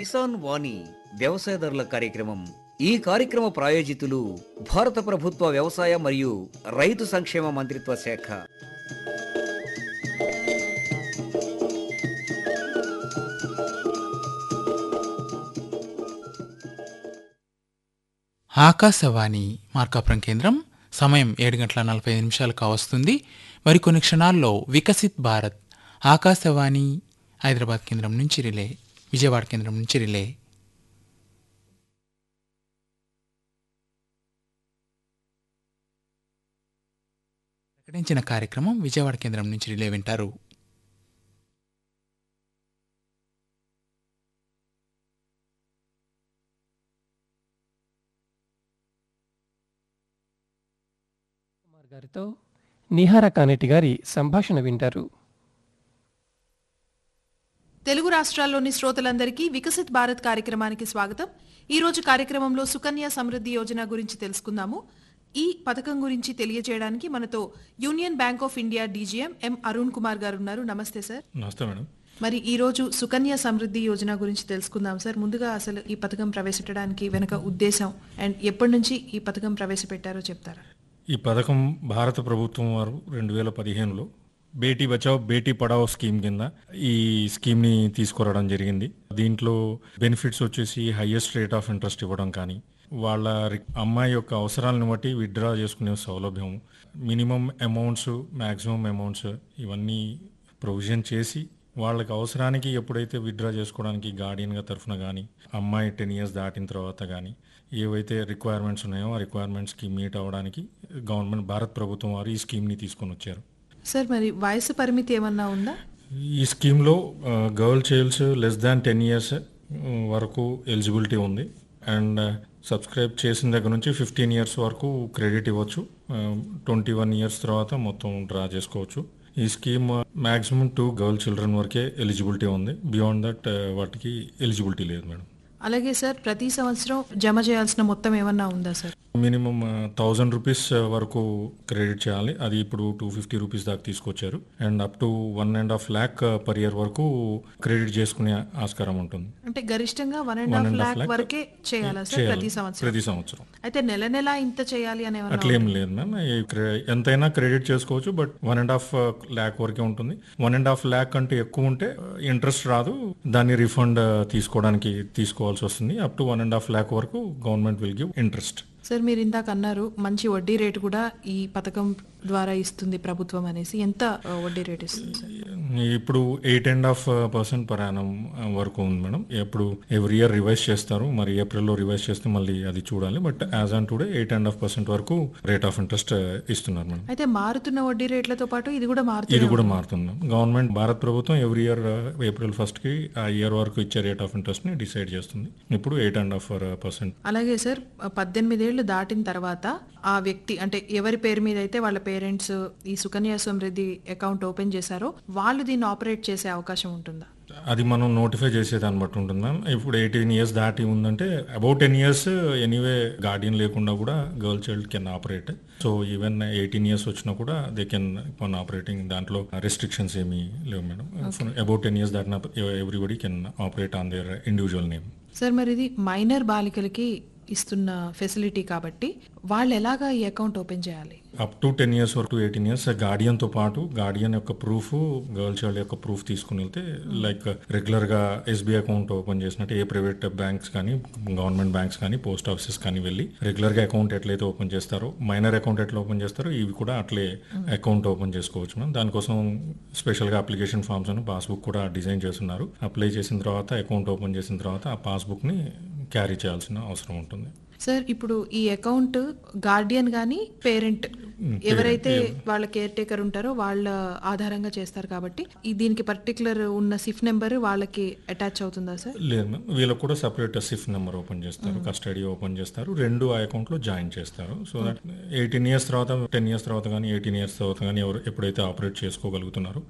కిసాన్ వాణి వ్యవసాయదారుల కార్యక్రమం ఈ కార్యక్రమ ప్రాయోజితులు భారత ప్రభుత్వ వ్యవసాయ మరియు రైతు సంక్షేమ మంత్రిత్వ శాఖ ఆకాశవాణి మార్కాపురం కేంద్రం సమయం ఏడు గంటల నలభై ఐదు నిమిషాలు కావస్తుంది మరికొన్ని క్షణాల్లో వికసిత్ భారత్ ఆకాశవాణి హైదరాబాద్ కేంద్రం నుంచి రిలే విజయవాడ కేంద్రం నుంచి రిలే ప్రకటించిన కార్యక్రమం విజయవాడ కేంద్రం నుంచి రిలే వింటారు కుమార్ గారితో నిహార కానెట్టి గారి సంభాషణ వింటారు తెలుగు రాష్ట్రాల్లోని శ్రోతలందరికీ వికసిత్ భారత్ కార్యక్రమానికి స్వాగతం ఈ రోజు కార్యక్రమంలో సుకన్య సమృద్ధి యోజన గురించి తెలుసుకుందాము ఈ పథకం గురించి తెలియజేయడానికి మనతో union bank of India DGM M Arun Kumar garu ఉన్నారు నమస్తే సార్ నమస్తే మేడం మరి ఈ రోజు సుకన్య సమృద్ధి యోజన గురించి తెలుసుకుందాం సార్ ముందుగా అసలు ఈ పథకం ప్రవేశపెట్టడానికి వెనక ఉద్దేశం అండ్ ఎప్పటి నుంచి ఈ పథకం ప్రవేశపెట్టారో చెప్తారా ఈ పథకం భారత ప్రభుత్వం వారు రెండు వేల పదిహేనులో బేటీ బచావ్ బేటీ పడావ్ స్కీమ్ కింద ఈ స్కీమ్ని తీసుకురావడం జరిగింది దీంట్లో బెనిఫిట్స్ వచ్చేసి హైయెస్ట్ రేట్ ఆఫ్ ఇంట్రెస్ట్ ఇవ్వడం కానీ వాళ్ళ రి- అమ్మాయి యొక్క అవసరాలను బట్టి విత్డ్రా చేసుకునే సౌలభ్యం మినిమం అమౌంట్స్ మ్యాక్సిమం అమౌంట్స్ ఇవన్నీ ప్రొవిజన్ చేసి వాళ్ళకి అవసరానికి ఎప్పుడైతే విత్డ్రా చేసుకోవడానికి గార్డియన్గా తరఫున కానీ అమ్మాయి టెన్ ఇయర్స్ దాటిన తర్వాత కానీ ఏవైతే రిక్వైర్మెంట్స్ ఉన్నాయో ఆ రిక్వైర్మెంట్స్కి మీట్ అవ్వడానికి గవర్నమెంట్ భారత్ ప్రభుత్వం వారు ఈ స్కీమ్ని తీసుకొని వచ్చారు సార్ మరి వయసు పరిమితి ఏమన్నా ఉందా ఈ స్కీమ్లో girl childs less than ten years వరకు ఎలిజిబిలిటీ ఉంది అండ్ సబ్స్క్రైబ్ చేసిన దగ్గర నుంచి ఫిఫ్టీన్ ఇయర్స్ వరకు క్రెడిట్ ఇవ్వచ్చు ట్వంటీ వన్ ఇయర్స్ తర్వాత మొత్తం డ్రా చేసుకోవచ్చు ఈ scheme maximum two girl children వరకే ఎలిజిబిలిటీ ఉంది బియాండ్ దట్ వాటికి ఎలిజిబిలిటీ లేదు మేడం అలాగే సార్ ప్రతి సంవత్సరం జమ చేయాల్సిన మొత్తం ఏమన్నా ఉందా సార్ మినిమం థౌజండ్ రూపీస్ వరకు క్రెడిట్ చేయాలి అది ఇప్పుడు టూ ఫిఫ్టీ రూపీస్ దాకా తీసుకొచ్చారు and up to one and half lakh per year వరకు క్రెడిట్ చేసుకునే ఆస్కారం ఉంటుంది అంటే గరిష్టంగా one and One half and half lakh lakh వరకే చేయాలా సార్ చేయాలి. ప్రతి సంవత్సరం ప్రతి సంవత్సరం అయితే నెల నెల ఇంత చేయాలి అని ఏమన్నా అట్లేం లేదు మ్యామ్ ఈ క్రె- ఎంతైనా క్రెడిట్ చేసుకోవచ్చు but one and half lakh వరకే ఉంటుంది వన్ అండ్ హాఫ్ ల్యాక్ కంటే ఎక్కువ ఉంటే ఇంట్రెస్ట్ రాదు దాన్ని రిఫండ్ తీసుకోవడానికి తీసుకోవాల్సి వస్తుంది up to one and half lakh వరకు government will give interest sir మీరు ఇందాక అన్నారు మంచి వడ్డీ రేటు కూడా ఈ పథకం ద్వారా ఇస్తుంది ప్రభుత్వం అనేసి ఎంత ఆ, వడ్డీ రేట్ ఇస్తుంది సార్ ఇప్పుడు eight and half percent per annum వరకు ఉంది మేడం ఎప్పుడు ఎవ్రీ ఇయర్ రివైజ్ చేస్తారు మరి ఏప్రిల్లో రివైజ్ చేస్తే మళ్ళీ అది చూడాలి but as on today eight and half percent వరకు రేట్ ఆఫ్ ఇంట్రెస్ట్ ఇస్తున్నారు మేడం అయితే మారుతున్న వడ్డీ రేట్లతో పాటు ఇది కూడా ఇది మారుతుంది కూడా మారుతుంది గవర్నమెంట్ భారత్ ప్రభుత్వం ఎవ్రీ ఇయర్ ఏప్రిల్ ఫస్ట్ కి ఆ ఇయర్ వరకు ఇచ్చే రేట్ ఆఫ్ ఇంట్రెస్ట్ ని డిసైడ్ చేస్తుంది ఇప్పుడు ఎయిట్ అండ్ హాఫ్ పర్సెంట్ అలాగే సార్ పద్దెనిమిదేళ్లు దాటిన తర్వాత ఆ వ్యక్తి అంటే ఎవరి పేరు మీద అయితే వాళ్ళ పేరెంట్స్ ఈ సుకన్య సమృద్ధి అకౌంట్ ఓపెన్ చేశారో వాళ్ళు దీన్ని ఆపరేట్ చేసే అవకాశం ఉంటుందా అది మనం నోటిఫై చేసేదాన్ని బట్టి ఉంటుంది మ్యామ్ ఇప్పుడు ఎయిటీన్ ఇయర్స్ దాటి ఉందంటే about ten years anyway guardian లేకుండా కూడా girl child can operate so even eighteen years వచ్చినా కూడా దే కెన్ వన్ ఆపరేటింగ్ దాంట్లో రెస్ట్రిక్షన్స్ ఏమీ లేవు మేడం అబౌట్ టెన్ ఇయర్స్ దాటిన everybody can operate on their individual name sir మరి ఇది మైనర్ బాలికలకి ఇస్తున్న ఫెసిలిటీ కాబట్టి వాళ్ళు ఎలాగా ఈ అకౌంట్ ఓపెన్ చేయాలి అప్ టు టెన్ ఇయర్స్ వరకు ఎయిటీన్ ఇయర్స్ గార్డియన్తో పాటు గార్డియన్ యొక్క ప్రూఫ్ గర్ల్ చైల్డ్ యొక్క ప్రూఫ్ తీసుకుని వెళ్తే లైక్ రెగ్యులర్గా ఎస్బీఐ అకౌంట్ ఓపెన్ చేసినట్టు ఏ ప్రైవేట్ బ్యాంక్స్ కానీ గవర్నమెంట్ బ్యాంక్స్ కానీ పోస్ట్ ఆఫీసెస్ కానీ వెళ్ళి రెగ్యులర్గా అకౌంట్ ఎట్లయితే ఓపెన్ చేస్తారో మైనర్ అకౌంట్ ఎట్లా ఓపెన్ చేస్తారో ఇవి కూడా అట్లే అకౌంట్ ఓపెన్ చేసుకోవచ్చు మనం దానికోసం స్పెషల్గా అప్లికేషన్ ఫామ్స్ అని పాస్బుక్ కూడా డిజైన్ చేస్తున్నారు అప్లై చేసిన తర్వాత అకౌంట్ ఓపెన్ చేసిన తర్వాత ఆ పాస్బుక్ని క్యారీ చేయాల్సిన అవసరం ఉంటుంది సార్ ఇప్పుడు ఈ అకౌంట్ గార్డియన్ గాని పేరెంట్ ఎవరైతే వాళ్ళ కేర్ టేకర్ ఉంటారో వాళ్ళ ఆధారంగా చేస్తారు కాబట్టి ఈ దీనికి పర్టికులర్ ఉన్న సిఫ్ నెంబర్ వాళ్ళకి అటాచ్ అవుతుందా సార్ లేదు మ్యామ్ వీళ్ళకి కూడా సపరేట్ సిఫ్ నెంబర్ ఓపెన్ చేస్తారు కస్టడీ ఓపెన్ చేస్తారు రెండు ఆ అకౌంట్ లో జాయిన్ చేస్తారు సో దట్ ఎయిటీన్ ఇయర్స్ తర్వాత టెన్ ఇయర్స్ తర్వాత కానీ ఎయిటీన్ ఇయర్స్ తర్వాత కానీ ఎవరు ఎప్పుడైతే ఆపరేట్ చేసుకోగలుగుతున్నారో